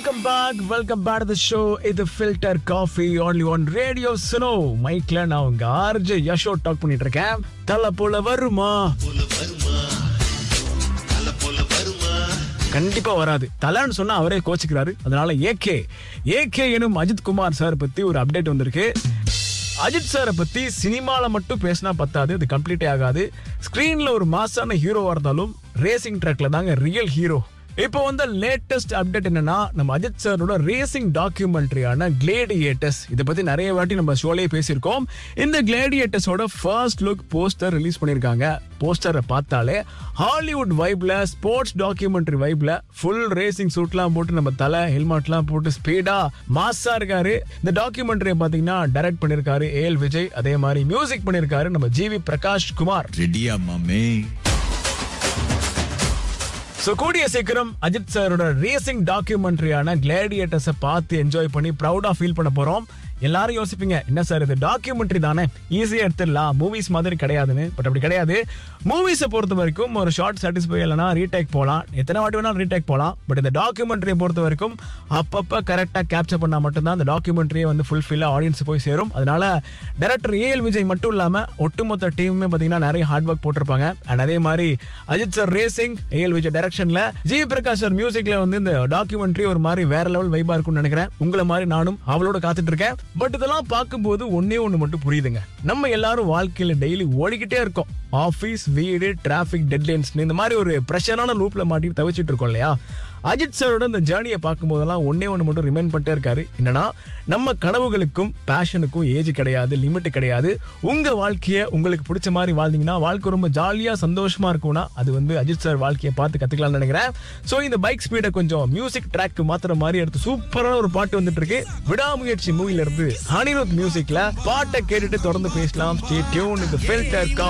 welcome back welcome back to show இது filter coffee only on radio Suno மைக்ல நான் உங்க ஆர்ஜே யஷோ டாக் பண்ணிட்டு இருக்கேன் தலை போல வருமா கண்டிப்பா வராது தலைன்னு சொன்னா அவரே கோச்சிக்கிறாரு அதனால ஏகே ஏகே எனும் அஜித் குமார் சார் பத்தி ஒரு அப்டேட் வந்திருக்கு அஜித் சாரை பத்தி சினிமால மட்டும் பேசினா பத்தாது அது கம்ப்ளீட்டே ஆகாது ஸ்கிரீன்ல ஒரு மாசான ஹீரோவா இருந்தாலும் ரேசிங் ட்ராக்ல தாங்க ரியல் ஹீரோ இப்போ வந்து லேட்டஸ்ட் அப்டேட் என்னன்னா நம்ம அஜித் சாரோட ரேசிங் டாக்குமெண்ட்ரியான கிளேடியேட்டஸ் இதை பத்தி நிறைய வாட்டி நம்ம ஷோலயே பேசியிருக்கோம் இந்த கிளேடியேட்டஸோட ஃபர்ஸ்ட் லுக் போஸ்டர் ரிலீஸ் பண்ணியிருக்காங்க போஸ்டரை பார்த்தாலே ஹாலிவுட் வைப்ல ஸ்போர்ட்ஸ் டாக்குமெண்ட்ரி வைப்ல ஃபுல் ரேசிங் சூட்லாம் போட்டு நம்ம தலை ஹெல்மெட்லாம் போட்டு ஸ்பீடா மாஸா இருக்காரு இந்த டாக்குமெண்ட்ரியை பாத்தீங்கன்னா டைரக்ட் பண்ணிருக்காரு ஏஎல் விஜய் அதே மாதிரி மியூசிக் பண்ணிருக்காரு நம்ம ஜிவி பிரகாஷ் குமார் ரெடியா மாமே ஸோ கூடிய சீக்கிரம் அஜித் சாரோட ரேசிங் டாக்குமெண்ட்ரியான கிளேடியேட்டர்ஸை பார்த்து என்ஜாய் பண்ணி ப்ரௌடாக ஃபீல் பண்ண போகிறோம் எல்லாரும் யோசிப்பீங்க என்ன சார் இது டாக்குமெண்ட்ரி தானே ஈஸியாக எடுத்துடலாம் மூவிஸ் மாதிரி கிடையாதுன்னு பட் அப்படி கிடையாது மூவிஸை பொறுத்த வரைக்கும் ஒரு ஷார்ட் சாட்டிஸ்ஃபை இல்லைனா ரீடேக் போகலாம் எத்தனை வாட்டி வேணாலும் ரீடேக் போகலாம் பட் இந்த டாக்குமெண்ட்ரியை பொறுத்த வரைக்கும் அப்பப்போ கரெக்டாக கேப்சர் பண்ணால் மட்டும்தான் அந்த டாக்குமெண்ட்ரியை வந்து ஃபுல்ஃபில்லாக ஆடியன்ஸ் போய் சேரும் அதனால டேரக்டர் ஏஎல் விஜய் மட்டும் இல்லாமல் ஒட்டுமொத்த டீமுமே பார்த்தீங்கன்னா நிறைய ஹார்ட் ஒர்க் போட்டிருப்பாங்க அண்ட் அதே மாதிரி Ajith sir racing AL Vijay டைரக்ஷன்ல ஜி பிரகாஷ் சார் மியூசிக்ல வந்து இந்த டாக்குமெண்ட்ரி ஒரு மாதிரி வேற லெவல் வைபா இருக்கும்னு நினைக்கிறேன் உங்களை மாதிரி நானும் அவளோட காத்துட்டு இருக்கேன் பட் இதெல்லாம் பார்க்கும்போது ஒன்னே ஒண்ணு மட்டும் புரியுதுங்க நம்ம எல்லாரும் வாழ்க்கையில டெய்லி ஓடிக்கிட்டே இருக்கோம் ஆபீஸ் வீடு டிராபிக் டெட்லைன்ஸ் இந்த மாதிரி ஒரு ப்ரெஷரான லூப்ல மாட்டி தவிச்சிட்டு இருக்கோம் இல்லையா அஜித் சாரோட இந்த ஜேர்னியை பார்க்கும்போதெல்லாம் ஒன்னே ஒன்று மட்டும் ரிமைண்ட் பண்ணிட்டே இருக்காரு என்னன்னா நம்ம கனவுகளுக்கும் பேஷனுக்கும் ஏஜ் கிடையாது லிமிட் கிடையாது உங்க வாழ்க்கையை உங்களுக்கு பிடிச்ச மாதிரி வாழ்ந்தீங்கன்னா வாழ்க்கை ரொம்ப ஜாலியா சந்தோஷமா இருக்கும்னா அது வந்து அஜித் சார் வாழ்க்கையை பார்த்து கத்துக்கலாம்னு நினைக்கிறேன் ஸோ இந்த பைக் ஸ்பீடை கொஞ்சம் மியூசிக் ட்ராக் மாத்திர மாதிரி எடுத்து சூப்பரான ஒரு பாட்டு வந்துட்டு இருக்கு விடாமுயற்சி மூவில இருந்து அனிருத் மியூசிக்ல பாட்டை கேட்டுட்டு தொடர்ந்து பேசலாம் ஸ்டே டியூன் இது ஃபில்டர்